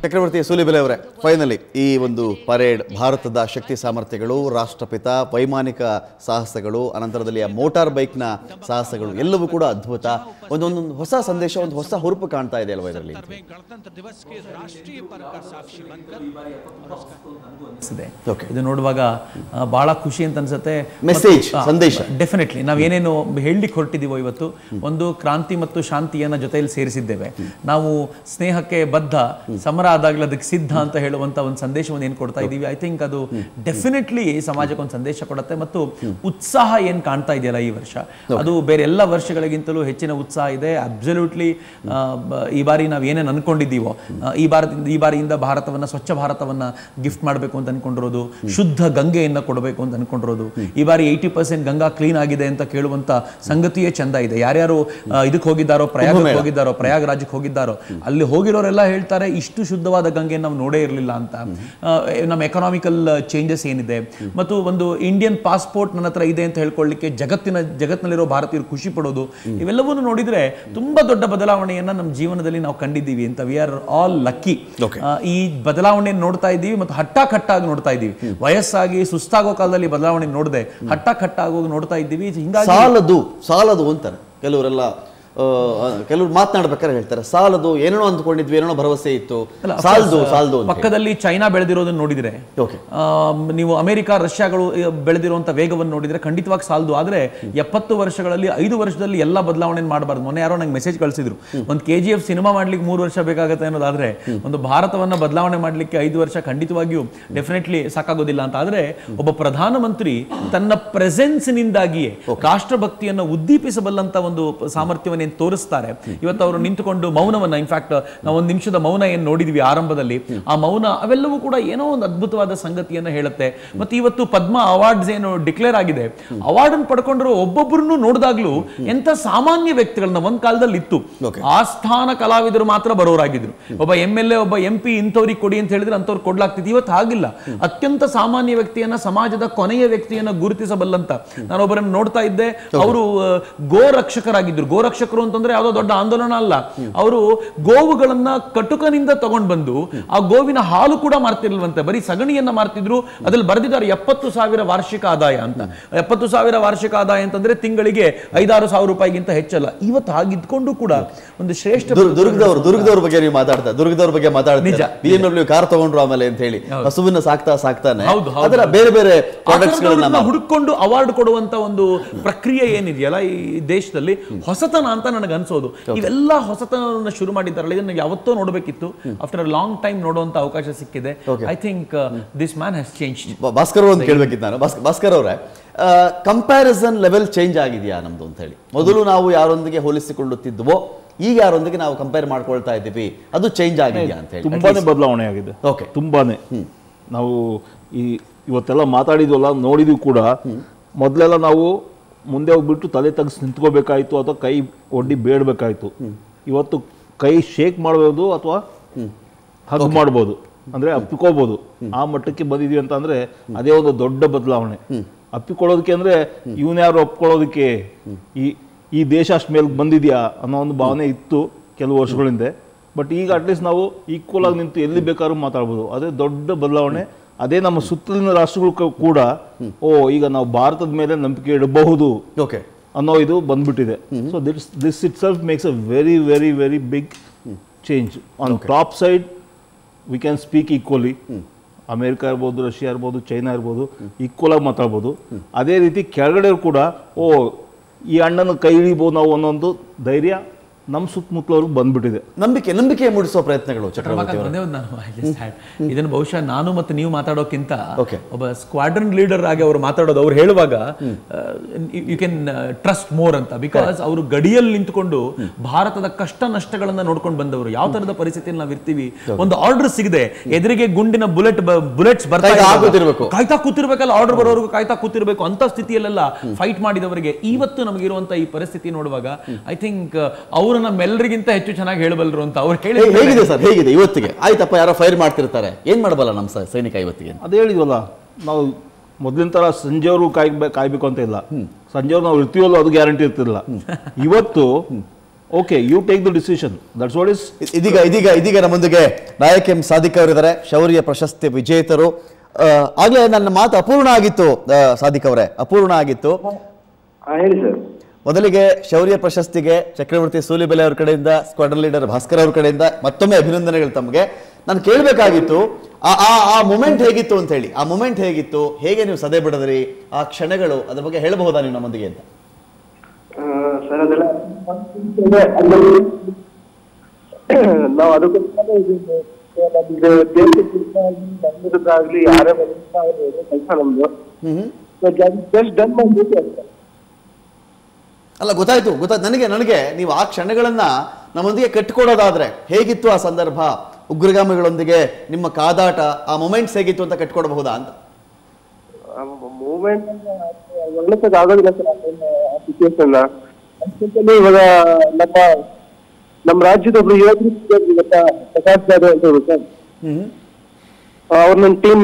ಚಕ್ರವರ್ತಿ ಸೂಲಿಬೆಲೆ ಅವರೇ ಫೈನಲಿ ಈ ಒಂದು ಪರೇಡ್ ಭಾರತದ ಶಕ್ತಿ ಸಾಮರ್ಥ್ಯಗಳು ರಾಷ್ಟ್ರಪಿತ ವೈಮಾನಿಕ ಸಾಹಸಗಳು ಅನಂತರದಲ್ಲಿ ಆ ಮೋಟಾರ್ ಬೈಕ್ನ ಸಾಹಸಗಳು ಎಲ್ಲವೂ ಕೂಡ ಅದ್ಭುತ ಒಂದೊಂದೊಂದು ಹೊಸ ಸಂದೇಶ ಒಂದು ಹೊಸ ಹುರುಪು ಕಾಣ್ತಾ ಇದೆ ಅಲ್ವಾ ಇದರಲ್ಲಿ में गणतंत्र दिवस के राष्ट्रीय पर्व का साक्षी बनकर ಅನಿಸಿದೆ Okay. ಇದು ನೋಡುವಾಗ ಆ, ಬಹಳ ಖುಷಿ ಅಂತ ಅನ್ಸುತ್ತೆ Message, ಸಂದೇಶ. ಡೆಫಿನೆಟ್ಲಿ ನಾವೇನೇನು ಹೇಳಲಿಕ್ಕೆ ಹೊರಟಿದ್ದೀವೋ ಇವತ್ತು ಒಂದು ಕ್ರಾಂತಿ ಮತ್ತು ಶಾಂತಿಯನ್ನ ಜೊತೆಯಲ್ಲಿ ಸೇರಿಸಿದ್ದೇವೆ ನಾವು ಸ್ನೇಹಕ್ಕೆ ಬದ್ಧ ಸಮರ ಆದಾಗಲೇ ಅದಕ್ಕೆ ಸಿದ್ಧ ಅಂತ ಹೇಳುವಂತ ಒಂದು ಸಂದೇಶವನ್ನು ಏನು ಕೊಡ್ತಾ ಇದ್ದೀವಿ ಐ ಥಿಂಕ್ ಅದು ಡೆಫಿನೆಟ್ಲಿ ಸಮಾಜಕ್ಕೆ ಒಂದು ಸಂದೇಶ ಕೊಡುತ್ತೆ ಮತ್ತು ಉತ್ಸಾಹ ಏನು ಕಾಣ್ತಾ ಇದೆಯಲ್ಲ ಈ ವರ್ಷ ಅದು ಬೇರೆ ಎಲ್ಲ ವರ್ಷಗಳಿಗಿಂತಲೂ ಹೆಚ್ಚಿನ ಉತ್ಸಾಹ ಇದೆ ಅಬ್ಸಲ್ಯೂಟ್ಲಿ ಈ ಬಾರಿ ನಾವು ಏನೇನು ಅನ್ಕೊಂಡಿದ್ದೀವೋ ಆ, ಈ ಭಾರತದಿಂದ ಈ ಬಾರಿಯಿಂದ ಭಾರತವನ್ನ ಸ್ವಚ್ಛ ಭಾರತವನ್ನ ಗಿಫ್ಟ್ ಮಾಡಬೇಕು ಅಂತ ಅನ್ಕೊಂಡಿರೋದು ಶುದ್ಧ ಗಂಗೆಯನ್ನ ಕೊಡಬೇಕು ಅಂತ ಅನ್ಕೊಂಡಿರೋದು ಈ ಬಾರಿ ಏಯ್ಟಿ ಪರ್ಸೆಂಟ್ ಗಂಗಾ ಕ್ಲೀನ್ ಆಗಿದೆ ಅಂತ ಕೇಳುವಂತ ಸಂಗತಿಯೇ ಚಂದ ಇದೆ ಯಾರ್ಯಾರು ಆ, ಇದಕ್ಕೆ ಹೋಗಿದ್ದಾರೋ ಪ್ರಯಾಗಕ್ಕೆ ಹೋಗಿದ್ದಾರೋ ಪ್ರಯಾಗರಾಜಕ್ಕೆ ಹೋಗಿದ್ದಾರೋ ಅಲ್ಲಿ ಹೋಗಿರೋರೆಲ್ಲ ಹೇಳ್ತಾರೆ ಇಷ್ಟು ಶುದ್ಧವಾದ ಗಂಗೆ ನಾವು ನೋಡೇ ಇರಲಿಲ್ಲ ಅಂತ ಆ, ನಮ್ಮ ಎಕನಾಮಿಕಲ್ ಚೇಂಜಸ್ ಏನಿದೆ ಮತ್ತು ಒಂದು ಇಂಡಿಯನ್ ಪಾಸ್ಪೋರ್ಟ್ ನನ್ನ ಹತ್ರ ಇದೆ ಅಂತ ಹೇಳ್ಕೊಳ್ಳಿಕ್ಕೆ ಜಗತ್ತಿನ ಜಗತ್ತಿನಲ್ಲಿರೋ ಭಾರತೀಯರು ಖುಷಿ ಪಡೋದು ಇವೆಲ್ಲವನ್ನು ನೋಡಿದ್ರೆ ತುಂಬಾ ದೊಡ್ಡ ಬದಲಾವಣೆಯನ್ನ ನಮ್ಮ ಜೀವನದಲ್ಲಿ ನಾವು ಕಂಡಿದ್ದೀವಿ ಅಂತ ವಿ ಆರ್ ಆಲ್ ಲಕ್ಕಿ ಈ ಬದಲಾವಣೆ ನೋಡ್ತಾ ಇದ್ದೀವಿ ಮತ್ತು ಹಟ್ಟ ಕಟ್ಟಾಗಿ ನೋಡ್ತಾ ಇದ್ದೀವಿ ವಯಸ್ಸಾಗಿ ಸುಸ್ತಾಗೋ ಕಾಲದಲ್ಲಿ ಬದಲಾವಣೆ ನೋಡದೆ ಹಟ್ಟ ಕಟ್ಟಾಗೋಗಿ ನೋಡ್ತಾ ಇದ್ದೀವಿ ಹಿಂಗಾಗಿ ಸಾಲದು ಸಾಲದು ಅಂತಾರೆ ಕೆಲವರೆಲ್ಲ ಆ, ಕೆಲವ್ರು ಮಾತನಾಡ್ಬೇಕಾದ್ರೆ ಹೇಳ್ತಾರೆ ಸಾಲದು ಏನೇನೋ ಅಂದ್ಕೊಂಡಿದ್ವಿ ಏನೇನೋ ಭರವಸೆ ಇತ್ತು ಅಲ್ಲ, of ಸಾಲದು course, ಸಾಲದು ಅಂತ ಪಕ್ಕದಲ್ಲಿ ಚೈನಾ ಬೆಳೆದಿರೋದನ್ನ ನೋಡಿದ್ರೆ ಓಕೆ ಆ, ನೀವು ಅಮೆರಿಕ ರಷ್ಯಾಗಳು ಆ, ಬೆಳೆದಿರುವಂತ ವೇಗವನ್ನು ನೋಡಿದ್ರೆ ಖಂಡಿತವಾಗಿ ಸಾಲದು ಆದ್ರೆ ಎಪ್ಪತ್ತು ವರ್ಷಗಳಲ್ಲಿ ಐದು ವರ್ಷದಲ್ಲಿ ಎಲ್ಲ ಬದಲಾವಣೆ ಮಾಡಬಾರ್ದು ಮೊನ್ನೆ ಯಾರೋ ನಂಗೆ ಮೆಸೇಜ್ ಕಳಿಸಿದ್ರು ಒಂದು ಕೆ ಜಿ ಎಫ್ ಸಿನಿಮಾ ಮಾಡ್ಲಿಕ್ಕೆ ಮೂರು ವರ್ಷ ಬೇಕಾಗುತ್ತೆ ಅನ್ನೋದಾದ್ರೆ ಒಂದು ಭಾರತವನ್ನ ಬದಲಾವಣೆ ಮಾಡ್ಲಿಕ್ಕೆ ಐದು ವರ್ಷ ಖಂಡಿತವಾಗಿಯೂ ಡೆಫಿನೆಟ್ಲಿ ಸಾಕಾಗೋದಿಲ್ಲ ಅಂತ ಆದ್ರೆ ಒಬ್ಬ ಪ್ರಧಾನಮಂತ್ರಿ ತನ್ನ ಪ್ರೆಸೆನ್ಸ್ ನಿಂದಾಗಿಯೇ ರಾಷ್ಟ್ರಭಕ್ತಿಯನ್ನ ಉದ್ದೀಪಿಸಬಲ್ಲಂತ ಒಂದು ಸಾಮರ್ಥ್ಯವನ್ನ ಏನ್ ತೋರಿಸ್ತಾರೆ ಇವತ್ತು ಅವರು ನಿಂತುಕೊಂಡು ಮೌನವನ್ನ ಇನ್ಫ್ಯಾಕ್ಟ್ ನಾವು ಒಂದು ನಿಮಿಷದ ಮೌನ ಏನ್ ನೋಡಿದ್ವಿ ಆರಂಭದಲ್ಲಿ ಆ ಮೌನ ಅವೆಲ್ಲವೂ ಕೂಡ ಏನೋ ಒಂದು ಅದ್ಭುತವಾದ ಸಂಗತಿಯನ್ನ ಹೇಳುತ್ತೆ ಮತ್ತೆ ಇವತ್ತು ಪದ್ಮ ಅವಾರ್ಡ್ಸ್ ಏನು ಡಿಕ್ಲೇರ್ ಆಗಿದೆ ಅವಾರ್ಡ್ ಅನ್ನು ಪಡ್ಕೊಂಡಿರೋ ಒಬ್ಬೊಬ್ಬರನ್ನು ನೋಡಿದಾಗ್ಲೂ ಎಂತ ಸಾಮಾನ್ಯ ವ್ಯಕ್ತಿಗಳನ್ನ ಒಂದ್ ಕಾಲದಲ್ಲಿ ಇತ್ತು Okay. ಆಸ್ಥಾನ ಕಲಾವಿದರು ಮಾತ್ರ ಬರೋರಾಗಿದ್ರು ಒಬ್ಬ ಎಂ ಎಲ್ ಎ ಒಬ್ಬ ಎಂ ಪಿ ಇಂಥವ್ರಿಗೆ ಕೊಡಿ ಅಂತ ಹೇಳಿದ್ರೆ ಅಂಥವ್ರು ಕೊಡ್ಲಾಗ್ತಿತ್ತು ಇವತ್ತು ಹಾಗಿಲ್ಲ ಅತ್ಯಂತ ಸಾಮಾನ್ಯ ವ್ಯಕ್ತಿಯನ್ನ ಸಮಾಜದ ಕೊನೆಯ ವ್ಯಕ್ತಿಯನ್ನ ಗುರುತಿಸಬಲ್ಲಂತ ನಾನು ಒಬ್ಬರನ್ನು ನೋಡ್ತಾ ಇದ್ದೆ ಅವರು ಗೋ ರಕ್ಷಕರಾಗಿದ್ರು ಗೋ ರಕ್ಷಕರು ಅಂತಂದ್ರೆ ಯಾವುದೋ ದೊಡ್ಡ ಆಂದೋಲನ ಅಲ್ಲ ಅವರು ಗೋವುಗಳನ್ನ ಕಟುಕನಿಂದ ತಗೊಂಡ್ ಬಂದು ಆ ಗೋವಿನ ಹಾಲು ಕೂಡ ಮಾರ್ತಿರ್ಲಿಲ್ವಂತೆ ಬರೀ ಸಗಣಿಯನ್ನ ಮಾರ್ತಿದ್ರು ಅದ್ರಲ್ಲಿ ಬರೆದಿದ್ದಾರೆ ಎಪ್ಪತ್ತು ಸಾವಿರ ವಾರ್ಷಿಕ ಆದಾಯ ಅಂತ ಎಪ್ಪತ್ತು ಸಾವಿರ ವಾರ್ಷಿಕ ಆದಾಯ ಅಂತಂದ್ರೆ ತಿಂಗಳಿಗೆ ಐದಾರು ಸಾವಿರ ರೂಪಾಯಿಗಿಂತ ಹೆಚ್ಚಲ್ಲ ಇವತ್ತು ಹಾಗಿದ್ಕೊಂಡು ಕೂಡ ಒಂದು ಶ್ರೇಷ್ಠ ದುರ್- ದುರ್ಗದವ್ರು ದುರ್ಗದವ್ರ ಬಗ್ಗೆ ನೀವು ಮಾತಾಡ್ತಾ ದುರ್ಗದವ್ರ ಬಗ್ಗೆ ಮಾತಾಡ್ತೀರಾ ನಿಜ. ಬಿ ಎಂ ಡಬ್ಲ್ಯೂ ಕಾರ್ ತಗೊಂಡ್ರು ಆಮೇಲೆ ಅಂತ ಹೇಳಿ ಹಸುವಿನ ಸಾಕ್ತಾ ಸಾಕ್ತಾನೆ ಹೌದು, ಹೌದು. ಅದರ ಬೇರೆ ಬೇರೆ ಪ್ರಾಡಕ್ಟ್ಸ್ ಗಳನ್ನ ಪ್ರಾಡಕ್ಟ್ಸ್ಗಳನ್ನ ಹುಡುಕೊಂಡು ಅವಾರ್ಡ್ ಕೊಡುವಂತ ಒಂದು ಪ್ರಕ್ರಿಯೆ ಏನಿದೆಯಲ್ಲ ಈ ದೇಶದಲ್ಲಿ ಹೊಸತನ ಅಂತ ನನಗೆ ಅನ್ಸೋದು ಇವೆಲ್ಲ ಹೊಸತನವನ್ನು ಶುರು ಮಾಡಿದ್ದಾರಲ್ಲ ಇದನ್ನ ಯಾವತ್ತೋ ನೋಡಬೇಕಿತ್ತು ಆಫ್ಟರ್ ಅ ಲಾಂಗ್ ಟೈಮ್ ನೋಡುವಂತ ಅವಕಾಶ ಸಿಕ್ಕಿದೆ I think this man has change ಬ- ಭಾಸ್ಕರ್ ಅವ್ರು ಅಂತ ಕೇಳ್ಬೇಕಿತ್ತು ನಾನು ಭಾಸ್ಕರ್ ಭಾಸ್ಕರ್ ಅವರೇ ಕಂಪ್ಯಾರಿಸನ್ ಲೆವೆಲ್ ಚೇಂಜ್ ಆಗಿದೆಯಾ ನಮ್ದು ಅಂತ ಹೇಳಿ ಮೊದಲು ನಾವು ಯಾರೊಂದಿಗೆ ಹೋಲಿಸಿಕೊಳ್ಳುತ್ತಿದ್ವೋ ಈಗ ಯಾರೊಂದಿಗೆ ನಾವು ಕಂಪೇರ್ ಮಾಡ್ಕೊಳ್ತಾ ಇದ್ದೀವಿ ಅದು ಚೇಂಜ್ ಆಗಿದೆಯಾ ಅಂತ ಹೇಳಿ ತುಂಬಾನೇ ಬದಲಾವಣೆ ಆಗಿದೆ Okay. ತುಂಬಾನೇ ನಾವು ಈ ಇವತ್ತೆಲ್ಲ ಮಾತಾಡಿದ್ವಲ್ಲ ನೋಡಿದ್ವಿ ಕೂಡ ಮೊದಲೆಲ್ಲ ನಾವು ಮುಂದೆ ಹೋಗ್ಬಿಟ್ಟು ತಲೆ ತಗ್ಸಿ ನಿಂತ್ಕೋಬೇಕಾಯ್ತು ಅಥವಾ ಕೈ ಒಡ್ಡಿ ಬೇಡಬೇಕಾಯ್ತು ಇವತ್ತು ಕೈ ಶೇಕ್ ಮಾಡ್ಬೋದು ಅಥವಾ ಹಗ್ ಮಾಡ್ಬೋದು ಅಂದ್ರೆ ಅಪ್ಪಿಕೋಬಹುದು ಆ ಮಟ್ಟಕ್ಕೆ ಬಂದಿದೀವಿ ಅಂತ ಅಂದ್ರೆ ಅದೇ ಒಂದು ದೊಡ್ಡ ಬದಲಾವಣೆ ಅಪ್ಪಿಕೊಳ್ಳೋದಕ್ಕೆ ಅಂದ್ರೆ ಇವನ್ ಯಾರು ಒಪ್ಕೊಳ್ಳೋದಕ್ಕೆ ಈ ಈ ದೇಶ ಅಷ್ಟು ಮೇಲೆ ಬಂದಿದ್ಯಾ ಅನ್ನೋ ಒಂದು ಭಾವನೆ ಇತ್ತು ಕೆಲವು ವರ್ಷಗಳ ಹಿಂದೆ ಬಟ್ ಈಗ ಅಟ್ಲೀಸ್ಟ್ ನಾವು ಈಕ್ವಲ್ ಆಗಿ ನಿಂತು ಎಲ್ಲಿ ಬೇಕಾದ್ರೂ ಮಾತಾಡ್ಬೋದು ಅದೇ ದೊಡ್ಡ ಬದಲಾವಣೆ ಅದೇ ನಮ್ಮ ಸುತ್ತಲಿನ ರಾಷ್ಟ್ರಗಳು ಕ- ಕೂಡ ಓ ಈಗ ನಾವು ಭಾರತದ ಮೇಲೆ ನಂಬಿಕೆ ಇಡಬಹುದು ಓಕೆ ಅನ್ನೋ ಇದು ಬಂದ್ಬಿಟ್ಟಿದೆ so this this itself makes a very very very big change on top side we can speak equally America ಇರ್ಬೋದು ರಷ್ಯಾ ಇರ್ಬೋದು ಚೈನಾ ಇರ್ಬೋದು ಈಕ್ವಲ್ ಆಗಿ ಮಾತಾಡ್ಬೋದು ಅದೇ ರೀತಿ ಕೆಳಗಡೆ ಕೂಡ ಓ ಈ ಅಣ್ಣನ ಕೈ ಹಿಡಿಬೋದು ನಾವು ಅನ್ನೋದು ಧೈರ್ಯ ನಮ್ಮ ಸುತ್ತಮುತ್ತಲವ್ರಿಗೆ ಬಂದ್ಬಿಟ್ಟಿದೆ ನಂಬಿಕೆ ನಂಬಿಕೆ ಮೂಡಿಸುವ ಪ್ರಯತ್ನಗಳು ಚಕ್ರವರ್ತಿ ಅವರು ಒಂದೇ ಒಂದು ನಾನು I just had- ಇದನ್ನು ಬಹುಶಃ ನಾನು ಮತ್ತು ನೀವು ಮಾತಾಡೋಕ್ಕಿಂತ Okay. ಒಬ್ಬ ಸ್ಕ್ವಾಡ್ರನ್ ಲೀಡರ್ ಆಗಿ ಅವರು ಮಾತಾಡೋದು ಅವ್ರು ಹೇಳುವಾಗ ಯು ಕ್ಯಾನ್ ಟ್ರಸ್ಟ್ ಮೋರ್ ಅಂತ ಬಿಕಾಸ್ ಅವರು ಗಡಿಯಲ್ಲಿ ನಿಂತ್ಕೊಂಡು ಭಾರತದ ಕಷ್ಟ ನಷ್ಟಗಳನ್ನ ನೋಡ್ಕೊಂಡು ಬಂದವರು ಯಾವ ತರದ ಪರಿಸ್ಥಿತಿಯಲ್ಲಿ ನಾವು ಇರ್ತೀವಿ ಒಂದು ಆರ್ಡರ್ ಸಿಗದೆ ಎದುರಿಗೆ ಗುಂಡಿನ ಬುಲೆಟ್ ಬುಲೆಟ್ಸ್ ಬರ್ತಾ ಕಾಯ್ತಾ ಇರುವಾಗ ಕೂತಿರ್ಬೇಕು. ಕಾಯ್ತಾ ಕೂತಿರ್ಬೇಕಲ್ಲ ಆರ್ಡರ್ ಬರೋರ್ಗು ಕಾಯ್ತಾ ಕೂತಿರ್ಬೇಕು ಅಂತ ಸ್ಥಿತಿಯಲ್ಲೆಲ್ಲ ಫೈಟ್ ಮಾಡಿದವರಿಗೆ ಇವತ್ತು ನಮಗಿರುವಂತ ಈ ಪರಿಸ್ಥಿತಿ ನೋಡುವಾಗ ಐ ಥಿಂಕ್ ಅವರು ನಮ್ಮೆಲ್ಲರಿಗಿಂತ ಹೆಚ್ಚು ಚೆನ್ನಾಗಿ ಹೇಳಬಲ್ಲರು ಅಂತ ಅವ್ರು ಹೇಳಿ ಹೇ- ಹೇಗಿದೆ ಸರ್ ಹೇಗಿದೆ ಇವತ್ತಿಗೆ ಆಯ್ತಪ್ಪ ಯಾರೋ ಫೈರ್ ಮಾಡ್ತಿರ್ತಾರೆ ಏನ್ ಮಾಡಬಲ್ಲ ನಮ್ಮ ಸ- ಸೈನಿಕ ಇವತ್ತಿಗೆ ಅದೇ ಹೇಳಿದ್ವಲ್ಲ ನಾವು ಮೊದಲಿನ ಥರ ಸಂಜೆವರು ಕಾಯ್ಬೇಕು ಕಾಯ್ಬೇಕು ಅಂತ ಇಲ್ಲ ಸಂಜೆವ್ರು ನಾವು ಇರ್ತೀವಲ್ಲ ಅದು ಗ್ಯಾರಂಟಿ ಇರ್ತಿರಲಿಲ್ಲ ಇವತ್ತು okay you take the decision that's what is ಇ- ಇದೀಗ ಇದೀಗ ಇದೀಗ ನಮ್ಮೊಂದಿಗೆ ನಾಯಕ್ ಎಂ ಸಾದಿಕ್ ಅವರಿದ್ದಾರೆ ಶೌರ್ಯ ಪ್ರಶಸ್ತಿ ವಿಜೇತರು ಆ, ಆಗ್ಲೇ ನನ್ನ ಮಾತು ಅಪೂರ್ಣ ಆಗಿತ್ತು ಆ, ಸಾದಿಕ್ ಅವರೇ ಅಪೂರ್ಣ ಆಗಿತ್ತು ಹೇಳಿ ಸರ್ ಮೊದಲಿಗೆ ಶೌರ್ಯ ಪ್ರಶಸ್ತಿಗೆ ಚಕ್ರವರ್ತಿ ಸೂಲಿಬೆಲೆ ಅವ್ರ ಕಡೆಯಿಂದ ಸ್ಕ್ವಾಡನ್ ಲೀಡರ್ ಭಾಸ್ಕರ್ ಅವ್ರ ಕಡೆಯಿಂದ ಮತ್ತೊಮ್ಮೆ ಅಭಿನಂದನೆಗಳು ತಮಗೆ ನಾನು ಕೇಳಬೇಕಾಗಿತ್ತು ಆ ಆ ಆ ಮೂಮೆಂಟ್ ಹೇಗಿತ್ತು ಅಂತ ಹೇಳಿ ಆ ಮೂಮೆಂಟ್ ಹೇಗಿತ್ತು ಹೇಗೆ ನೀವು ಸದೆ ಬಿಡದ್ರಿ ಆ ಕ್ಷಣಗಳು ಅದ್ರ ಬಗ್ಗೆ ಹೇಳಬಹುದಾ ನೀವು ನಮ್ಮೊಂದಿಗೆ ಅಂತ ಸರ್ ಅದೆಲ್ಲ ನಾವು ಅದಕ್ಕೋಸ್ಕರ ಇದು ನಮ್ದು ದೇಶಕ್ಕಾಗ್ಲಿ ನಮ್ಮಿರೋದಾಗ್ಲಿ ಯಾರೇ ಬಂದಿರ್ತಾರೆ ಕೆಲಸ ನಮ್ದು ಜಸ್ಟ್ ಡನ್ ಮೈ ಡ್ಯೂಟಿ ಅಂತ ಅಲ್ಲ ಗೊತ್ತಾಯ್ತು ಗೊತ್ತಾಯ್ತು ನನಗೆ ನನಗೆ ನೀವು ಆ ಕ್ಷಣಗಳನ್ನ ನಮ್ಮೊಂದಿಗೆ ಕಟ್ಕೊಡೋದಾದ್ರೆ ಹೇಗಿತ್ತು ಆ ಸಂದರ್ಭ ಉಗ್ರಗಾಮಿಗಳೊಂದಿಗೆ ನಿಮ್ಮ ಕಾದಾಟ ಆ ಮೊಮೆಂಟ್ಸ್ ಹೇಗಿತ್ತು ಅಂತ ಕಟ್ಕೊಡಬಹುದಾ ಅಂತ ಮೂವ್ಮೆಂಟ್ ವರ್ಣಿಸಕ್ ಆಗೋದಿಲ್ಲ ಸರ್ ಆ ಸಿಚುವೇಶನ್ ಅಷ್ಟೊತ್ತಲ್ಲಿ ಇವಾಗ ನಮ್ಮ ನಮ್ಮ ರಾಜ್ಯದ ಒಬ್ರು ಯೋಧರು ಸಿಕ್ಕಿದ್ರು ಗೊತ್ತಾ ಪ್ರಕಾಶ್ ಜಾಧವ್ ಅಂತ ಹೇಳಿ ಸರ್ ಅವ್ರ ನನ್ನ ಟೀಮ್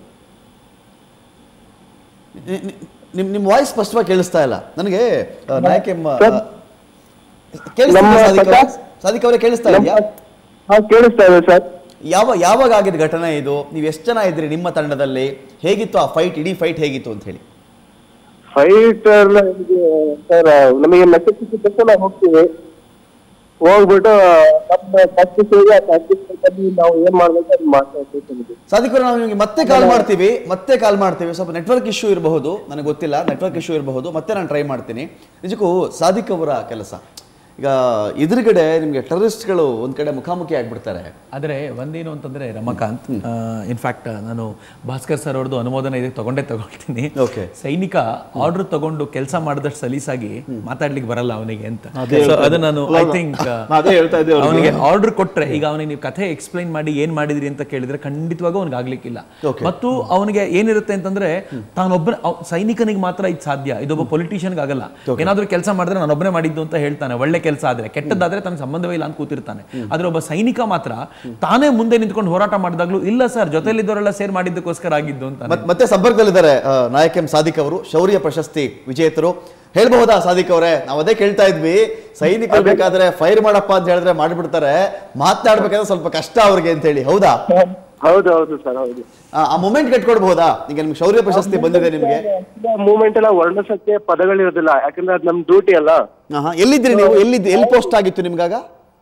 ನಿ- ನಿ- ನಿಮ್ ನಿಮ್ಮ ವಾಯ್ಸ್ ಸ್ಪಷ್ಟವಾಗಿ ಕೇಳಿಸ್ತಾ ಇಲ್ಲ ನನಗೆ ಆ, ನಾಯಕ್ ಎಂ ಆ, ಸರ್, ಕೇಳಿಸ್ತಾ ನಮ್ಮ ಇದೆಯಾ ಸಾದಿಕ್ ಅವರೇ? ಪ್ರಕಾಶ್- ಸಾದಿಕ್ ಅವರೇ ಕೇಳಿಸ್ತಾ ಇದೆಯಾ ಹಾ ಕೇಳಿಸ್ತಾ ಇದೆ ಸರ್ ಯಾವ ಯಾವಾಗ ಆಗಿದ ಘಟನೆ ಇದು ನೀವು ಎಷ್ಟು ಜನ ಇದ್ರಿ ನಿಮ್ಮ ತಂಡದಲ್ಲಿ ಹೇಗಿತ್ತು ಆ ಫೈಟ್ ಇಡೀ ಫೈಟ್ ಹೇಗಿತ್ತು ಅಂತ ಹೇಳಿ ಫೈಟ್ ಎಲ್ಲ ಇದು ಸರ್ ನಮಗೆ ಮೆಸೇಜ್ ಸಿಕ್ಕಿದ ತಕ್ಷಣ ನಾವು ಹೋಗ್ತೀವಿ ಹೋಗ್ಬಿಟ್ಟು ನಮ್ಮ ಪ್ರಾಕ್ಟೀಸ್ ಇದೆ ಆ ಪ್ರಾಕ್ಟೀಸ್ ನಾವು ಏನ್ ಮಾಡ್ಬೇಕು ಅದು ಮಾಡ್ತಾ ಇರ್ತೀವಿ ಸಾದಿಕ್ ಅವರೇ, ನಾವು ನಿಮಗೆ ಮತ್ತೆ ಕಾಲ್ ಮಾಡ್ತೀವಿ ಮತ್ತೆ ಕಾಲ್ ಮಾಡ್ತೀವಿ ಸ್ವಲ್ಪ ನೆಟ್ವರ್ಕ್ ಇಶ್ಯೂ ಇರಬಹುದು ನನಗೆ ಗೊತ್ತಿಲ್ಲ ನೆಟ್ವರ್ಕ್ ಇಶ್ಯೂ ಇರಬಹುದು ಮತ್ತೆ ನಾನು ಟ್ರೈ ಮಾಡ್ತೀನಿ ನಿಜಕ್ಕೂ ಸಾದಿಕ್ ಅವರ ಕೆಲಸ ಈಗ ಎದುರುಗಡೆ ನಿಮಗೆ ಟೆರರಿಸ್ಟ್ಗಳು ಒಂದ್ ಕಡೆ ಮುಖಾಮುಖಿ ಆಗ್ಬಿಡ್ತಾರೆ ಆದರೆ ಒಂದೇನು ಅಂತಂದ್ರೆ ರಮಕಾಂತ್ ಇನ್ಫ್ಯಾಕ್ಟ್ ನಾನು ಭಾಸ್ಕರ್ ಸರ್ ಅವ್ರದ್ದು ಅನುಮೋದನೆ ಇದಕ್ಕೆ ತಗೊಂಡೇ ತಗೊಳ್ತೀನಿ Okay. ಸೈನಿಕ ಆರ್ಡರ್ ತಗೊಂಡು ಕೆಲಸ ಮಾಡಿದಷ್ಟು ಸಲೀಸಾಗಿ ಮಾತಾಡ್ಲಿಕ್ಕೆ ಬರಲ್ಲ ಅವನಿಗೆ ಅಂತ ಅದೇ So ಹೇಳ್ತಾ ಅದು ಇದ್ದೆ. ನಾನು ಅಲ್ಲ, ಐ ಅಲ್ಲ. ಥಿಂಕ್ ನಾನು ಅದೇ ಹೇಳ್ತಾ ಇದ್ದೆ ಅವ್ರಿಗೆ. ಅವನಿಗೆ ಆರ್ಡರ್ ಕೊಟ್ರೆ ಈಗ ಅವನಿಗೆ ನೀವು ಕಥೆ ಎಕ್ಸ್ಪ್ಲೈನ್ ಮಾಡಿ ಏನ್ ಮಾಡಿದ್ರಿ ಅಂತ ಕೇಳಿದ್ರೆ ಖಂಡಿತವಾಗೂ ಅವ್ನಿಗೆ ಆಗ್ಲಿಕ್ಕಿಲ್ಲ Okay. ಮತ್ತು ಅವನಿಗೆ ಏನಿರುತ್ತೆ ಅಂತಂದ್ರೆ ತಾನೊಬ್ಬ ಅವ್- ಸೈನಿಕನಿಗೆ ಮಾತ್ರ ಇದು ಸಾಧ್ಯ ಇದೊಬ್ಬ ಪೊಲಿಟಿಷಿಯನ್ಗೆ ಆಗಲ್ಲ ಏನಾದ್ರೂ ಕೆಲಸ ಮಾಡಿದ್ರೆ ನಾನೊಬ್ಬನೇ ಮಾಡಿದ್ದು ಅಂತ ಹೇಳ್ತಾನೆ ಒಳ್ಳೆ ಕೆಲಸ ಆದ್ರೆ ಕೆಟ್ಟದ್ದಾದ್ರೆ ತನ್ನ ಸಂಬಂಧವೇ ಇಲ್ಲ ಅಂತ ಕೂತಿರ್ತಾನೆ ಆದ್ರೆ ಒಬ್ಬ ಸೈನಿಕ ಮಾತ್ರ ತಾನೇ ಮುಂದೆ ನಿಂತ್ಕೊಂಡು ಹೋರಾಟ ಮಾಡಿದಾಗ್ಲೂ ಇಲ್ಲ ಸರ್ ಜೊತೆಲಿದ್ದವರೆಲ್ಲ ಸೇರ್ ಮಾಡಿದ್ದಕ್ಕೋಸ್ಕರ ಆಗಿದ್ದು ಅಂತ ಮತ್- ಮತ್ತೆ ಸಂಪರ್ಕದಲ್ಲಿದ್ದಾರೆ ಆ, ನಾಯಕ್ ಎಂ ಸಾದಿಕ್ ಅವರು ಶೌರ್ಯ ಪ್ರಶಸ್ತಿ ವಿಜೇತರು ಹೇಳ್ಬಹುದಾ ಸಾದಿಕ್ ಅವರೇ ನಾವು ಅದೇ ಕೇಳ್ತಾ ಇದ್ವಿ ಸೈನಿಕರು ಬೇಕಾದ್ರೆ ಫೈರ್ ಮಾಡಪ್ಪ ಅಂತ ಹೇಳಿದ್ರೆ ಮಾಡಿಬಿಡ್ತಾರೆ ಮಾತನಾಡ್ಬೇಕಾದ್ರೆ ಸ್ವಲ್ಪ ಕಷ್ಟ ಅವ್ರಿಗೆ ಅಂತ ಹೇಳಿ ಹೌದಾ ಹೌದು ಹೌದು ಸರ್ ಹೌದು ಆ- ಆ ಮೂಮೆಂಟ್ ಕಟ್ಕೊಡ್ಬಹುದಾ ಈಗ ನಿಮ್ಗೆ ಶೌರ್ಯ ಪ್ರಶಸ್ತಿ ಬಂದಿದೆ ನಿಮ್ಗೆ ಮೂವ್ಮೆಂಟ್ ಎಲ್ಲ ವರ್ಣಿಸಕ್ಕೆ ಪದಗಳಿರೋದಿಲ್ಲ ಯಾಕಂದ್ರೆ ಅದು ನಮ್ ಡ್ಯೂಟಿ ಅಲ್ಲ ಆಹಾ, ಎಲ್ಲಿದ್ರಿ ನೀವು ಎಲ್ಲಿದ್ದು ಎಲ್ಲಿ ಪೋಸ್ಟ್ ಆಗಿತ್ತು ನಿಮ್ಗಾಗ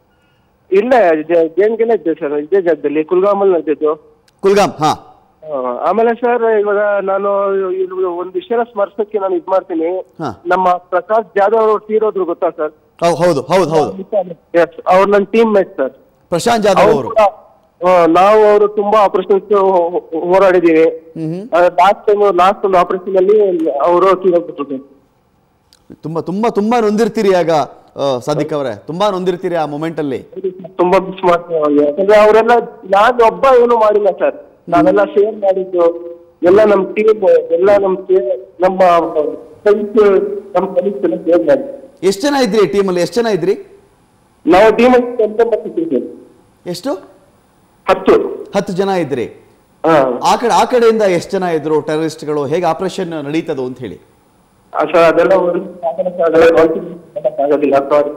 ಇಲ್ಲ ಜೇನ್ಗೆಲ್ಲ ಇದ್ದೆ ಸರ್ ಇದೇ ಜಾಗದಲ್ಲಿ ಕುಲ್ಗಾಮಲ್ ನಡೆದಿದ್ದು ಕುಲ್ಗಾಮ್ ಹಾ ಆ, ಆಮೇಲೆ ಸರ್ ಇವಾಗ ನಾನು ಇಲ್ಲಿ ಒಂದ್ ವಿಷಯನ ಸ್ಮರಿಸಕ್ಕೆ ನಾನು ಇದ್ ಮಾಡ್ತೀನಿ ಹಾ. ನಮ್ಮ ಪ್ರಕಾಶ್ ಜಾಧವ್ ಅವರು ತೀರೋದ್ರು ಗೊತ್ತಾ ಸರ್ ಹೌ- ಹೌದು ಹೌದು ಹೌದು ಎಸ್ ಅವ್ರು ನನ್ನ team mate sir Prashant Jadhav ಅವರು ನಾವು ಅವರು ತುಂಬಾ ಆಪರೇಷನ್ಸ್ ಹೋರಾಡಿದೀವಿ ಲಾಸ್ಟ್ ಟೈಮ್ ಲಾಸ್ಟ್ ಒಂದು ಆಪರೇಷನ್ ಅಲ್ಲಿ ಅವರು ತೀರೋಗ್ಬಿಟ್ರು ಸರ್ ತುಂಬಾ ತುಂಬಾ ತುಂಬಾ ನೊಂದಿರ್ತೀರಿ ಆಗ ಆ, ಸಾದಿಕ್ ಅವರೇ ತುಂಬಾ ನೊಂದಿರ್ತೀರಿ ಆ ಮೂಮೆಂಟ್ ಅಲ್ಲಿ ತುಂಬಾ ಮಿಸ್ ಮಾಡ್ತೀವಿ ಅವ್ರಿಗೆ. ಯಾಕಂದ್ರೆ ಅವರೆಲ್ಲ ನಾನು ಒಬ್ಬ ಏನು ಮಾಡಿಲ್ಲ ಸರ್ ನಾವೆಲ್ಲ ಶೇರ್ ಮಾಡಿದ್ದು ಎಲ್ಲ ನಮ್ ಟೀಮ್ ಎಲ್ಲ ನಮ್ team- ನಮ್ಮ ಫ್ರೆಂಡ್ಸ್ ನಮ್ಮ ಕಲೀಗ್ಸ್ ಎಲ್ಲ ಶೇರ್ ಮಾಡಿ ಎಷ್ಟು ಜನ ಇದ್ರಿ ಟೀಮಲ್ಲಿ ಎಷ್ಟು ಜನ ಇದ್ರಿ ನಾವು ಟೀಮ್ ಸರ್ ಎಷ್ಟು ಹತ್ತು ಹತ್ತು ಜನ ಇದ್ರಿ ಹಾ ಆ ಕಡೆ ಆ ಕಡೆಯಿಂದ ಎಷ್ಟು ಜನ ಇದ್ರು ಟೆರರಿಸ್ಟ್ಗಳು ಹೇಗೆ ಆಪರೇಷನ್ ನಡೀತದೋ ಅಂತ ಹೇಳಿ ಸರ್ ಅದೆಲ್ಲ ವರ್ಣಿಸಕ್ಕೆ ಆಗಲ್ಲ sir, ಅದೆಲ್ಲ ವರ್ಣಿಸಕ್ಕೆ ಆಗೋದಿಲ್ಲ sorry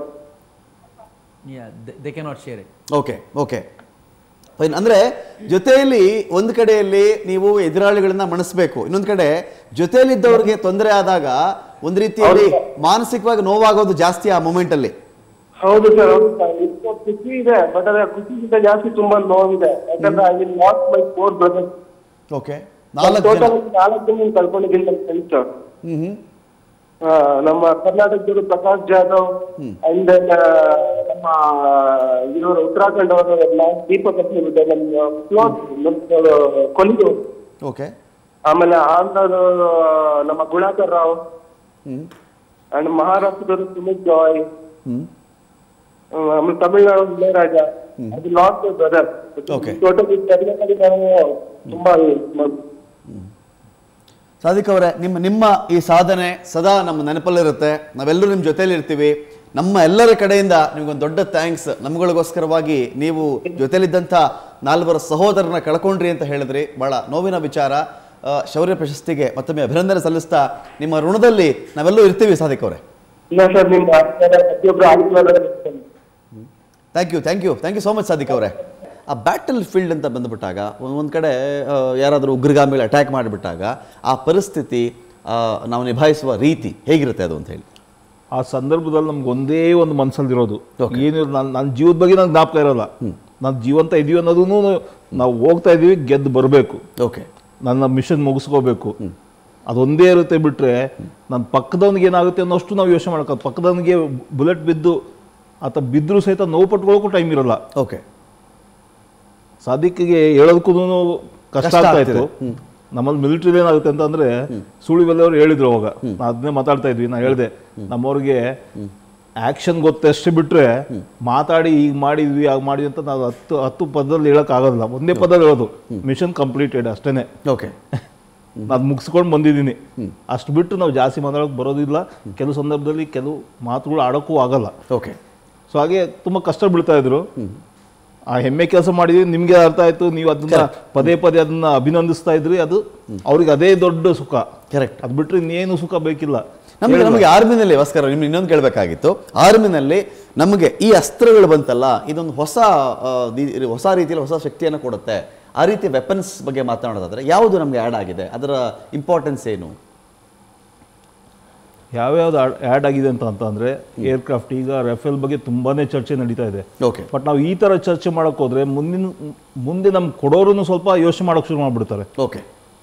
they cannot share it okay okay fine ಅಂದ್ರೆ ಜೊತೆಯಲ್ಲಿ ಒಂದು ಕಡೆಯಲ್ಲಿ ನೀವು ಎದುರಾಳಿಗಳನ್ನ ಮಣಿಸ್ಬೇಕು ಇನ್ನೊಂದು ಕಡೆ ಜೊತೆಯಲ್ಲಿದ್ದವ್ರಿಗೆ ತೊಂದರೆ ಆದಾಗ ಒಂದು ರೀತಿಯಲ್ಲಿ ಮಾನಸಿಕವಾಗಿ ನೋವಾಗೋದು ಜಾಸ್ತಿ ಆ ಮೂಮೆಂಟ್ ಅಲ್ಲಿ ಹೌದು ಸರ್ ಹೌದು ಸರ್ ಎಷ್ಟೋ ಖುಷಿ ಇದೆ ಬಟ್ ಅದ್ರ ಖುಷಿಗಿಂತ ಜಾಸ್ತಿ ತುಂಬಾ ನೋವಿದೆ ಯಾಕಂದ್ರೆ I will lost my four brothers okay ನಾಲ್ಕು ಜನ ಟೋಟಲ್ ನಾಲ್ಕು ಜನ ಕಳ್ಕೊಂಡಿದ್ದೀನಿ ನಮ್ಮ ಫ್ರೆಂಡ್ಸ್ ಹ್ಮ್ ಹ್ಮ್ ನಮ್ಮ ಕರ್ನಾಟಕದವರು ಪ್ರಕಾಶ್ ಜಾಧವ್ ಅಂಡ್ ನಮ್ಮ ಇವರು ಉತ್ತರಾಖಂಡ್ ಅವರು ಎಲ್ಲ ದೀಪಕ್ ಹತ್ನಿಬಿಟ್ಟೆ ನಮ್ಮ ಕ್ಲೋಸ್ ನಮ್ಮ ಕೊಲಿದು ಓಕೆ ಆಮೇಲೆ ಆಂಧ್ರದವರು ನಮ್ಮ ಗುಣಾಕರ್ ರಾವ್ ಹ್ಮ್ ಅಂಡ್ ಮಹಾರಾಷ್ಟ್ರದವರು ಸುಮಿತ್ ಜಾಯ್ ಹ್ಮ್ ಆಮೇಲೆ ತಮಿಳ್ನಾಡು ಇಳಯರಾಜ ಅದು last brother Okay. Total Karnataka ನಾವು ತುಂಬಾ ಮ- ಸಾದಿಕ್ ಅವರೇ ನಿಮ್ಮ ನಿಮ್ಮ ಈ ಸಾಧನೆ ಸದಾ ನಮ್ಮ ನೆನಪಲ್ಲಿರುತ್ತೆ ನಾವೆಲ್ಲರೂ ನಿಮ್ಮ ಜೊತೆಲಿ ಇರ್ತೀವಿ ನಮ್ಮ ಎಲ್ಲರ ಕಡೆಯಿಂದ ನಿಮ್ಗೊಂದು ದೊಡ್ಡ ಥ್ಯಾಂಕ್ಸ್ ನಮ್ಗಳಿಗೋಸ್ಕರವಾಗಿ ನೀವು ಜೊತೆಲಿದ್ದಂಥ ನಾಲ್ವರ ಸಹೋದರನ ಕಳ್ಕೊಂಡ್ರಿ ಅಂತ ಹೇಳಿದ್ರಿ ಬಹಳ ನೋವಿನ ವಿಚಾರ ಆ, ಶೌರ್ಯ ಪ್ರಶಸ್ತಿಗೆ ಮತ್ತೊಮ್ಮೆ ಅಭಿನಂದನೆ ಸಲ್ಲಿಸ್ತಾ ನಿಮ್ಮ ಋಣದಲ್ಲಿ ನಾವೆಲ್ಲೂ ಇರ್ತೀವಿ ಸಾದಿಕ್ ಅವರೇ ಇಲ್ಲ ಸರ್ ನಿಮ್ಮ ಪ್ರತಿಯೊಬ್ಬರು ಆಳಿಕೊಳ್ಳೋದು thank you thank you thank you so much Sadiq ಅವರೇ ಆ ಬ್ಯಾಟಲ್ ಫೀಲ್ಡ್ ಅಂತ ಬಂದುಬಿಟ್ಟಾಗ ಒಂದು ಕಡೆ ಆ, ಯಾರಾದರೂ ಉಗ್ರಗಾಮಿಗಳು ಅಟ್ಯಾಕ್ ಮಾಡಿಬಿಟ್ಟಾಗ ಆ ಪರಿಸ್ಥಿತಿ ಆ, ನಾವು ನಿಭಾಯಿಸುವ ರೀತಿ ಹೇಗಿರುತ್ತೆ ಅದು ಅಂತ ಹೇಳಿ ಆ ಸಂದರ್ಭದಲ್ಲಿ ನಮ್ಗೆ ಒಂದೇ ಒಂದು ಮನಸ್ಸಲ್ಲಿರೋದು ಏನು ನನ್ನ ನನ್ನ ಜೀವದ ಬಗ್ಗೆ ನಂಗೆ ಜ್ಞಾಪಕ ಇರೋಲ್ಲ ನಾನು ಜೀವಂತ ಇದೀವಿ ಅನ್ನೋದನ್ನು ನಾವು ಹೋಗ್ತಾ ಇದೀವಿ ಗೆದ್ದು ಬರಬೇಕು ಓಕೆ ನನ್ನ ಮಿಷನ್ ಮುಗಿಸ್ಕೋಬೇಕು ಅದೊಂದೇ ಇರುತ್ತೆ ಬಿಟ್ರೆ ನನ್ನ ಪಕ್ಕದವನಿಗೆ ಏನಾಗುತ್ತೆ ಅನ್ನೋಷ್ಟು ನಾವು ಯೋಚನೆ ಮಾಡೋಕೆ ಪಕ್ಕದವನಿಗೆ ಬುಲೆಟ್ ಬಿದ್ದು ಆತ ಬಿದ್ದರೂ ಸಹಿತ ನೋವು ಪಟ್ಕೊಳ್ಳೋಕ್ಕೂ ಟೈಮ್ ಇರಲ್ಲ ಓಕೆ ಸಾದಿಕ್ಗೆ ಹೇಳೋದಕ್ಕೂ ಕಷ್ಟ ಕಷ್ಟ ಆಗ್ತಾ ಆಗ್ತಿದೆ. ಇತ್ತು ನಮ್ಮಲ್ಲಿ ಮಿಲಿಟರಿ ಏನಾಗುತ್ತೆ ಅಂತಂದ್ರೆ ಸುಳಿವೆಲ್ಲವರು ಹೇಳಿದ್ರು ಅವಾಗ ನಾ ಅದನ್ನೇ ಮಾತಾಡ್ತಾ ಇದ್ವಿ ನಾ ಹೇಳಿದೆ ನಮ್ಮವ್ರಿಗೆ ಆಕ್ಷನ್ ಗೊತ್ತಷ್ಟೇ ಬಿಟ್ರೆ ಮಾತಾಡಿ ಈಗ ಮಾಡಿದ್ವಿ ಆಗ ಮಾಡಿದ್ವಿ ಅಂತ ನಾವು ಹತ್ತು ಹತ್ತು ಪದದಲ್ಲಿ ಹೇಳಕ್ ಆಗೋದಿಲ್ಲ ಒಂದೇ ಪದದಲ್ಲಿ ಹೇಳೋದು ಮಿಷನ್ ಕಂಪ್ಲೀಟೆಡ್ ಅಷ್ಟೇನೆ ಓಕೆ ನಾನು ಮುಗಿಸ್ಕೊಂಡು ಬಂದಿದ್ದೀನಿ ಅಷ್ಟು ಬಿಟ್ಟು ನಾವು ಜಾಸ್ತಿ ಮಾತಾಡೋಕೆ ಬರೋದಿಲ್ಲ ಕೆಲವು ಸಂದರ್ಭದಲ್ಲಿ ಕೆಲವು ಮಾತುಗಳು ಆಡೋಕ್ಕೂ ಆಗಲ್ಲ ಓಕೆ ಸೊ ಹಾಗೆ ತುಂಬ ಕಷ್ಟ ಬೀಳ್ತಾ ಇದ್ರು ಆ ಹೆಮ್ಮೆ ಕೆಲಸ ಮಾಡಿದ್ವಿ ನಿಮ್ಗೆ ಅರ್ಥ ಆಯ್ತು ನೀವು ಅದನ್ನ ಪದೇ ಪದೇ ಅದನ್ನ ಅಭಿನಂದಿಸ್ತಾ ಇದ್ರಿ ಅದು ಅವ್ರಿಗೆ ಅದೇ ದೊಡ್ಡ ಸುಖ ಕರೆಕ್ಟ್ ಅದು ಬಿಟ್ರೆ ಇನ್ನೇನು ಸುಖ ಬೇಕಿಲ್ಲ ನಮಗೆ ನಮಗೆ ಆರ್ಮಿನಲ್ಲಿ ಭಾಸ್ಕರ್ ನಿಮ್ಗೆ ಇನ್ನೊಂದು ಕೇಳಬೇಕಾಗಿತ್ತು ಆರ್ಮಿನಲ್ಲಿ ನಮಗೆ ಈ ಅಸ್ತ್ರಗಳು ಬಂತಲ್ಲ ಇದೊಂದು ಹೊಸ ಆ, ದಿ- ಹೊಸ ರೀತಿಯಲ್ಲಿ ಹೊಸ ಶಕ್ತಿಯನ್ನು ಕೊಡುತ್ತೆ ಆ ರೀತಿಯ ವೆಪನ್ಸ್ ಬಗ್ಗೆ ಮಾತನಾಡೋದಾದ್ರೆ ಯಾವುದು ನಮಗೆ ಆ್ಯಡ್ ಆಗಿದೆ ಅದರ ಇಂಪಾರ್ಟೆನ್ಸ್ ಏನು ಯಾವ್ಯಾವ್ದು ಆ್ಯಡ್ ಆಗಿದೆ ಅಂತ ಅಂತಂದ್ರೆ ಏರ್ಕ್ರಾಫ್ಟ್ ಈಗ ರಫೇಲ್ ಬಗ್ಗೆ ತುಂಬಾನೇ ಚರ್ಚೆ ನಡೀತಾ ಇದೆ ಓಕೆ ಬಟ್ ನಾವು ಈ ತರ ಚರ್ಚೆ ಮಾಡಕ್ ಹೋದ್ರೆ ಮುಂದಿನ ಮುಂದೆ ನಮ್ಗೆ ಕೊಡೋರು ಸ್ವಲ್ಪ ಯೋಚನೆ ಮಾಡೋಕೆ ಶುರು ಮಾಡ್ಬಿಡ್ತಾರೆ ಓಕೆ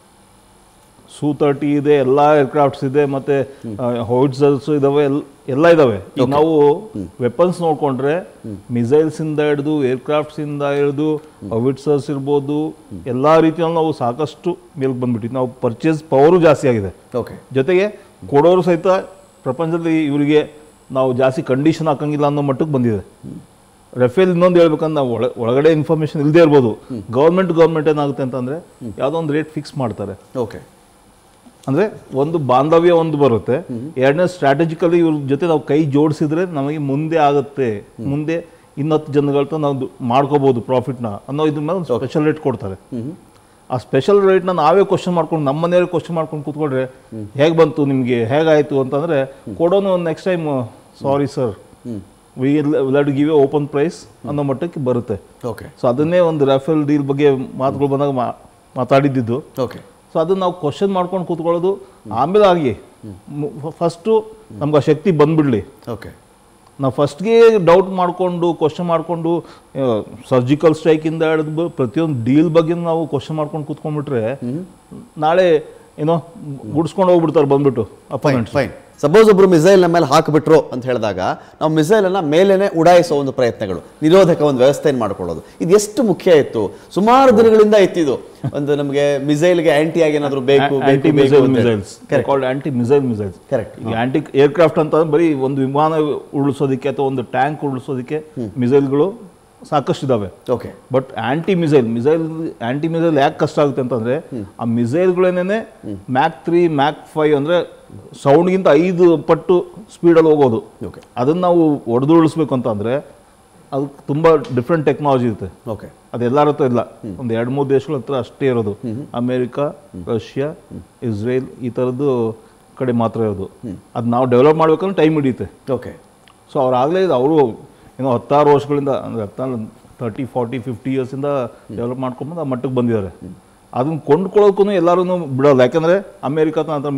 ಸೂ ತರ್ಟಿ ಇದೆ ಎಲ್ಲ ಏರ್ಕ್ರಾಫ್ಟ್ಸ್ ಇದೆ ಮತ್ತೆ ಹೋಯ್ಟ್ಸರ್ಸ್ ಇದಾವೆ ಎಲ್- ಎಲ್ಲ ಇದಾವೆ ಈಗ ನಾವು ವೆಪನ್ಸ್ ನೋಡ್ಕೊಂಡ್ರೆ ಮಿಸೈಲ್ಸ್ ಇಂದ ಹಿಡಿದು ಏರ್ಕ್ರಾಫ್ಟ್ಸ್ ಇಂದ ಹಿಡಿದು ಅವಿಟ್ಸರ್ಸ್ ಇರ್ಬೋದು ಎಲ್ಲಾ ರೀತಿಯಲ್ಲಿ ನಾವು ಸಾಕಷ್ಟು ಮೇಲ್ಗೆ ಬಂದ್ಬಿಟ್ಟಿವಿ ನಾವು ಪರ್ಚೇಸ್ ಪವರು ಜಾಸ್ತಿ ಆಗಿದೆ ಓಕೆ ಜೊತೆಗೆ ಕೊಡೋರು ಸಹಿತ ಪ್ರಪಂಚದಲ್ಲಿ ಇವರಿಗೆ ನಾವು ಜಾಸ್ತಿ ಕಂಡೀಷನ್ ಹಾಕಂಗಿಲ್ಲ ಅನ್ನೋ ಮಟ್ಟಕ್ಕೆ ಬಂದಿದೆ ರಫೇಲ್ ಇನ್ನೊಂದು ಹೇಳ್ಬೇಕಂದ್ರೆ ನಾವು ಒಳ ಒಳಗಡೆ ಇನ್ಫಾರ್ಮೇಶನ್ ಇಲ್ಲದೆ ಇರ್ಬೋದು ಗೌರ್ಮೆಂಟ್ ಗೌರ್ಮೆಂಟ್ ಏನಾಗುತ್ತೆ ಅಂತಂದ್ರೆ ಯಾವುದೋ ಒಂದು ರೇಟ್ ಫಿಕ್ಸ್ ಮಾಡ್ತಾರೆ ಓಕೆ ಅಂದ್ರೆ ಒಂದು ಬಾಂಧವ್ಯ ಒಂದು ಬರುತ್ತೆ ಎರಡನೇ ಸ್ಟ್ರಾಟಜಿಕಲಿ ಇವ್ರ ಜೊತೆ ನಾವು ಕೈ ಜೋಡಿಸಿದ್ರೆ ನಮಗೆ ಮುಂದೆ ಆಗುತ್ತೆ ಮುಂದೆ ಇನ್ನತ್ತು ಜನಗಳ ನಾವು ದು- ಮಾಡ್ಕೋಬಹುದು ಪ್ರಾಫಿಟ್ನ ಅನ್ನೋ ಇದ್ರ ಮೇಲೆ ಒಂದು ಸ್ಪೆಷಲ್ ರೇಟ್ ಕೊಡ್ತಾರೆ ಆ ಸ್ಪೆಷಲ್ ರೇಟ್ನ ನಾವೇ ಕ್ವಶನ್ ಮಾಡ್ಕೊಂಡು ನಮ್ಮ ಮನೆಯವ್ರಿಗೆ ಕ್ವಶನ್ ಮಾಡ್ಕೊಂಡು ಕೂತ್ಕೊಂಡ್ರೆ ಹೇಗೆ ಬಂತು ನಿಮಗೆ ಹೇಗಾಯ್ತು ಅಂತಂದ್ರೆ ಕೊಡೋನು next time sorry sir we let give a open price ಅನ್ನೋ ಮಟ್ಟಕ್ಕೆ ಬರುತ್ತೆ ಓಕೆ ಸೊ ಅದನ್ನೇ ಒಂದು ರಾಫೆಲ್ ಡೀಲ್ ಬಗ್ಗೆ ಮಾತುಗಳು ಬಂದಾಗ ಮಾ- ಮಾತಾಡಿದ್ದು ಓಕೆ ಸೊ ಅದನ್ನ ನಾವು ಕ್ವಶನ್ ಮಾಡ್ಕೊಂಡು ಕೂತ್ಕೊಳ್ಳೋದು ಆಮೇಲೆ ಆಗಿ ಫಸ್ಟು ನಮ್ಗೆ ಆ ಶಕ್ತಿ ಬಂದ್ಬಿಡ್ಲಿ ಓಕೆ ನಾವು ಫಸ್ಟ್ಗೆ ಡೌಟ್ ಮಾಡಿಕೊಂಡು ಕ್ವಶನ್ ಮಾಡಿಕೊಂಡು ಸರ್ಜಿಕಲ್ ಸ್ಟ್ರೈಕಿಂದ ಹಿಡಿದು ಪ್ರತಿಯೊಂದು ಡೀಲ್ ಬಗ್ಗೆ ನಾವು ಕ್ವಶನ್ ಮಾಡ್ಕೊಂಡು ಕೂತ್ಕೊಂಡ್ಬಿಟ್ರೆ ನಾಳೆ ಏನೋ ಗುಡ್ಸ್ಕೊಂಡು ಹೋಗ್ಬಿಡ್ತಾರೆ ಬಂದ್ಬಿಟ್ಟು ಫೈನ್ ಅಪಾಯಿಂಟ್ಸ್ ಫೈನ್ ಸಪೋಸ್ ಒಬ್ರು ಮಿಸೈಲ್ ನಮ್ಮ ಮೇಲೆ ಹಾಕಿಬಿಟ್ರು ಅಂತ ಹೇಳಿದಾಗ ನಾವು ಮಿಸೈಲ್ ಅನ್ನ ಮೇಲೇನೆ ಉಡಾಯಿಸೋ ಒಂದು ಪ್ರಯತ್ನಗಳು ನಿರೋಧಕ ಒಂದು ವ್ಯವಸ್ಥೆಯನ್ನು ಮಾಡ್ಕೊಳ್ಳೋದು ಇದು ಎಷ್ಟು ಮುಖ್ಯ ಇತ್ತು ಸುಮಾರು ದಿನಗಳಿಂದ ಇತ್ತಿದು ಒಂದು ನಮಗೆ ಮಿಸೈಲ್ಗೆ ಆಂಟಿ ಆಗಿ ಏನಾದ್ರು ಬೇಕು ಆಂಟಿ ಬೇಕು ಬೇಕು ಮಿಸೈಲ್ ಅಂತ ಹೇಳಿ. Missiles called anti missile missiles Correct. ಈಗ ಆಂಟಿ ಏರ್ಕ್ರಾಫ್ಟ್ ಅಂತ ಅಂದ್ರೆ ಬರೀ ಒಂದು ವಿಮಾನ ಉರುಳಿಸೋದಕ್ಕೆ ಅಥವಾ ಒಂದು ಟ್ಯಾಂಕ್ ಉರುಳಿಸೋದಕ್ಕೆ ಮಿಸೈಲ್ಗಳು ಸಾಕಷ್ಟು ಇದಾವೆ okay but anti missile missile anti missile ಯಾಕೆ ಕಷ್ಟ ಆಗುತ್ತೆ ಅಂತಂದ್ರೆ ಆ ಮಿಸೈಲ್ಗಳೇನೆ ಮ್ಯಾಕ್ ತ್ರೀ ಮ್ಯಾಕ್ ಫೈವ್ ಅಂದ್ರೆ ಸೌಂಡ್ಗಿಂತ ಐದು ಪಟ್ಟು ಸ್ಪೀಡಲ್ಲಿ ಹೋಗೋದು ಓಕೆ ಅದನ್ನ ನಾವು ಹೊಡೆದು ಉಳಿಸ್ಬೇಕು ಅಂತಂದ್ರೆ ಅದು ತುಂಬಾ ಡಿಫ್ರೆಂಟ್ ಟೆಕ್ನಾಲಜಿ ಇರುತ್ತೆ ಓಕೆ ಅದು ಎಲ್ಲರ ಹತ್ರ ಇಲ್ಲ ಒಂದು ಎರಡು ಮೂರು ದೇಶಗಳ ಹತ್ರ ಅಷ್ಟೇ ಇರೋದು ಅಮೇರಿಕಾ ರಷ್ಯಾ ಇಸ್ರೇಲ್ ಈ ಥರದ್ದು ಕಡೆ ಮಾತ್ರ ಇರೋದು ಅದು ನಾವು ಡೆವಲಪ್ ಮಾಡ್ಬೇಕಂದ್ರೆ ಟೈಮ್ ಹಿಡಿಯುತ್ತೆ ಓಕೆ ಸೊ ಅವ್ರಾಗಲೇ ಅವರು ಏನೋ ಹತ್ತಾರು ವರ್ಷಗಳಿಂದ ಅಂದರೆ ಹತ್ತಾರು ತರ್ಟಿ ಫಾರ್ಟಿ ಫಿಫ್ಟಿ ಇಯರ್ಸಿಂದ ಡೆವಲಪ್ ಮಾಡ್ಕೊಂಬಂದು ಆ ಮಟ್ಟಕ್ಕೆ ಬಂದಿದ್ದಾರೆ ಅದನ್ನ ಕೊಂಡ್ಕೊಳ್ಳೋಕ್ಕೂ ಎಲ್ಲರೂ ಬಿಡೋಲ್ಲ ಯಾಕಂದರೆ ಅಮೇರಿಕಾ ಅಂತ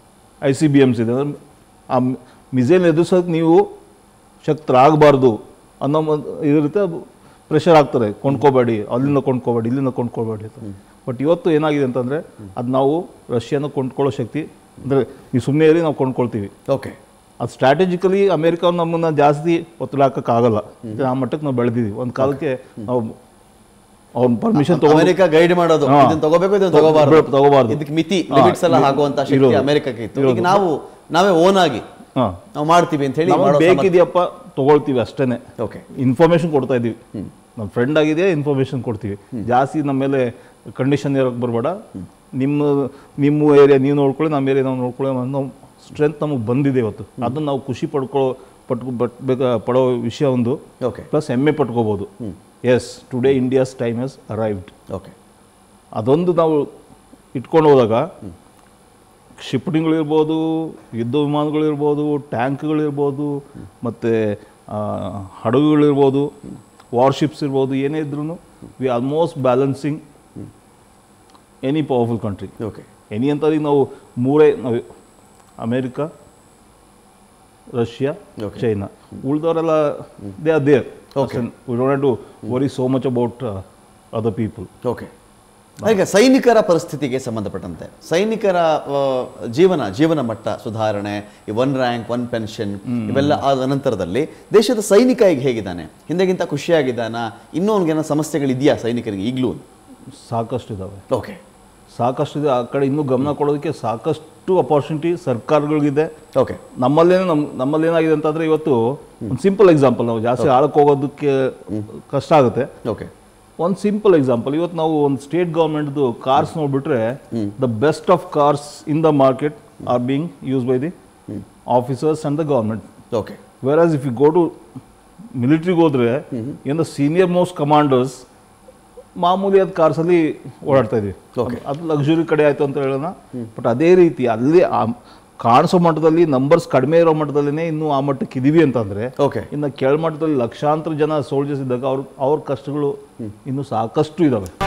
ಐ ಸಿ ಬಿ ಎಮ್ಸ್ ಇದೆ ಅಂದ್ರೆ ಆ ಮಿಸೈಲ್ ಎದುರಿಸೋಕೆ ನೀವು ಶಕ್ತರಾಗಬಾರ್ದು ಅನ್ನೋ ಒಂದು ಇರುತ್ತೆ ಪ್ರೆಷರ್ ಆಗ್ತಾರೆ ಕೊಂಡ್ಕೋಬೇಡಿ ಅಲ್ಲಿಂದ ಕೊಂಡ್ಕೋಬೇಡಿ ಇಲ್ಲಿಂದ ಕೊಂಡ್ಕೋಬೇಡಿ ಅಂತ ಬಟ್ ಇವತ್ತು ಏನಾಗಿದೆ ಅಂತಂದರೆ ಅದು ನಾವು ರಷ್ಯಾನ ಕೊಂಡ್ಕೊಳ್ಳೋ ಶಕ್ತಿ ಅಂದರೆ ನೀವು ಸುಮ್ಮನೆ ಇರಿ ನಾವು ಕೊಂಡ್ಕೊಳ್ತೀವಿ ಓಕೆ ಅದು ಸ್ಟ್ರಾಟಜಿಕಲಿ ಅಮೇರಿಕ ನಮ್ಮನ್ನ ಜಾಸ್ತಿ ಒತ್ತಡ ಹಾಕಕ್ಕಾಗಲ್ಲ ಆ ಮಟ್ಟಕ್ಕೆ ನಾವು ಬೆಳೆದಿದ್ದೀವಿ ಒಂದು ಕಾಲಕ್ಕೆ ನಾವು ಅವ್ನ ಪರ್ಮಿಷನ್ ತಗೊಂಡು ಅಮೆರಿಕ ಗೈಡ್ ಮಾಡೋದು ಹಾ. ಇದನ್ನ ತಗೋಬೇಕು ಇದನ್ನ ತಗೋ- ತಗೋಬಾರ್ದು ತಗೋಬಾರ್ದು. ಇದಕ್ಕೆ ಮಿತಿ ಹಾ, ಲಿಮಿಟ್ಸ್ ಎಲ್ಲ ಇರೋದು. ಹಾಕುವಂತ ಶಕ್ತಿ ಇರೋದು. ಅಮೆರಿಕಕ್ಕೆ ಇತ್ತು ಈಗ ಇರೋದು. ನಾವು ನಾವೇ ಓನ್ ಆಗಿ ಹಾಂ ನಾವು ಮಾಡ್ತೀವಿ ಅಂತ ಹೇಳಿ ನಮಗೆ ಮಾಡೋ ಸಾಮರ್ಥ್ಯ- ಬೇಕಿದೆಯಪ್ಪ ತಗೊಳ್ತೀವಿ ಅಷ್ಟೇನೆ ಓಕೆ ಇನ್ಫಾರ್ಮೇಶನ್ ಕೊಡ್ತಾ ಇದೀವಿ ನಮ್ಮ ಫ್ರೆಂಡ್ ಆಗಿದೆ ಇನ್ಫಾರ್ಮೇಶನ್ ಕೊಡ್ತೀವಿ ಜಾಸ್ತಿ ನಮ್ಮ ಮೇಲೆ ಕಂಡೀಷನ್ ಇರೋಕೆ ಬರಬೇಡ ನಿಮ್ಮ ನಿಮ್ಮ ಏರಿಯಾ ನೀವು ನೋಡ್ಕೊಳ್ಳಿ ನಮ್ಮ ಏರಿಯಾ ನಾವು ನೋಡ್ಕೊಳ್ಳಿ ಅನ್ನೋ ಸ್ಟ್ರೆಂತ್ ನಮಗೆ ಬಂದಿದೆ ಇವತ್ತು ಅದನ್ನ ನಾವು ಖುಷಿ ಪಡ್ಕೊಳ್ಳೋ ಪಟ್ಕೊ ಬಟ್ ಪಡೋ ವಿಷಯ ಒಂದು ಓಕೆ ಪ್ಲಸ್ ಹೆಮ್ಮೆ ಪಟ್ಕೋಬೋದು yes today India's time has arrived okay ಅದೊಂದು ನಾವು ಇಟ್ಕೊಂಡು ಹೋದಾಗ ಕ್ಷಿಪಣಿಗಳಿರ್ಬೋದು ಯುದ್ಧ ವಿಮಾನಗಳಿರ್ಬೋದು ಟ್ಯಾಂಕ್ಗಳಿರ್ಬೋದು ಮತ್ತು ಹಡಗುಗಳಿರ್ಬೋದು ವಾರ್ಶಿಪ್ಸ್ ಇರ್ಬೋದು ಏನೇ ಇದ್ರೂ we almost balancing any powerful country okay any ಅಂತಂದ್ರೆ ನಾವು ಮೂರೇ ನಾವು ಅಮೇರಿಕಾ ರಷ್ಯಾ Okay. ಚೈನಾ ಉಳಿದವರೆಲ್ಲ they are there Okay. We don't to worry so much about other people okay ಈಗ ಸೈನಿಕರ ಪರಿಸ್ಥಿತಿಗೆ ಸಂಬಂಧಪಟ್ಟಂತೆ ಸೈನಿಕರ ಆ, ಜೀವನ ಜೀವನ ಮಟ್ಟ ಸುಧಾರಣೆ ಈ ಒನ್ ರ್ಯಾಂಕ್ ಒನ್ ಪೆನ್ಷನ್ ಇವೆಲ್ಲ ಆದ ನಂತರದಲ್ಲಿ ದೇಶದ ಸೈನಿಕ ಈಗ ಹೇಗಿದ್ದಾನೆ ಹಿಂದೆಗಿಂತ ಖುಷಿಯಾಗಿದ್ದಾನ ಇನ್ನೂ ಅವ್ನಿಗೇನೋ ಸಮಸ್ಯೆಗಳಿದೆಯಾ ಸೈನಿಕರಿಗೆ ಈಗಲೂ ಸಾಕಷ್ಟು ಇದ್ದಾವೆ ಓಕೆ ಸಾಕಷ್ಟು ಇದೆ ಆ ಕಡೆ ಇನ್ನೂ ಗಮನ ಕೊಡೋದಕ್ಕೆ ಸಾಕಷ್ಟು ಅಪಾರ್ಚುನಿಟಿ ಸರ್ಕಾರಗಳಿಗಿದೆ ಓಕೆ ನಮ್ಮಲ್ಲೇನೆ ನಮ್ಮ ನಮ್ಮಲ್ಲಿ ಏನಾಗಿದೆ ಅಂತಂದ್ರೆ ಇವತ್ತು ಒಂದು ಸಿಂಪಲ್ ಎಕ್ಸಾಂಪಲ್ ನಾವು ಜಾಸ್ತಿ ಆಳಕ್ಕೆ ಹೋಗೋದಕ್ಕೆ ಕಷ್ಟ ಆಗುತ್ತೆ ಓಕೆ ಒಂದು ಸಿಂಪಲ್ ಎಕ್ಸಾಂಪಲ್ ಇವತ್ತು ನಾವು ಒಂದು ಸ್ಟೇಟ್ ಗೌರ್ಮೆಂಟ್ದು ಕಾರ್ಸ್ ನೋಡ್ಬಿಟ್ರೆ the best of cars in the market are being use by the officers and the government okay where if you go to ಮಿಲಿಟ್ರಿಗೆ ಹೋದ್ರೆ ಏನು ದ ಸೀನಿಯರ್ ಮೋಸ್ಟ್ ಕಮಾಂಡರ್ಸ್ ಮಾಮೂಲಿ ಅದು ಕಾರ್ಸಲ್ಲಿ ಓಡಾಡ್ತಾ ಇದೀವಿ Okay. ಅದು ಲಕ್ಸುರಿ ಕಡೆ ಆಯ್ತು ಅಂತ ಹೇಳೋಣ ಬಟ್ ಅದೇ ರೀತಿ ಅಲ್ಲಿ ಆ ಕಾಣಿಸೋ ಮಟ್ಟದಲ್ಲಿ ನಂಬರ್ಸ್ ಕಡಿಮೆ ಇರೋ ಮಟ್ಟದಲ್ಲೇ ಇನ್ನೂ ಆ ಮಟ್ಟಕ್ಕೆ ಇದೀವಿ ಅಂತಂದ್ರೆ ಓಕೆ ಇನ್ನು ಕೆಳಮಟ್ಟದಲ್ಲಿ ಲಕ್ಷಾಂತರ ಜನ ಸೋಲ್ಜರ್ಸ್ ಇದ್ದಾಗ ಅವ್ರ ಅವ್ರ ಕಷ್ಟಗಳು ಇನ್ನೂ ಸಾಕಷ್ಟು ಇದಾವೆ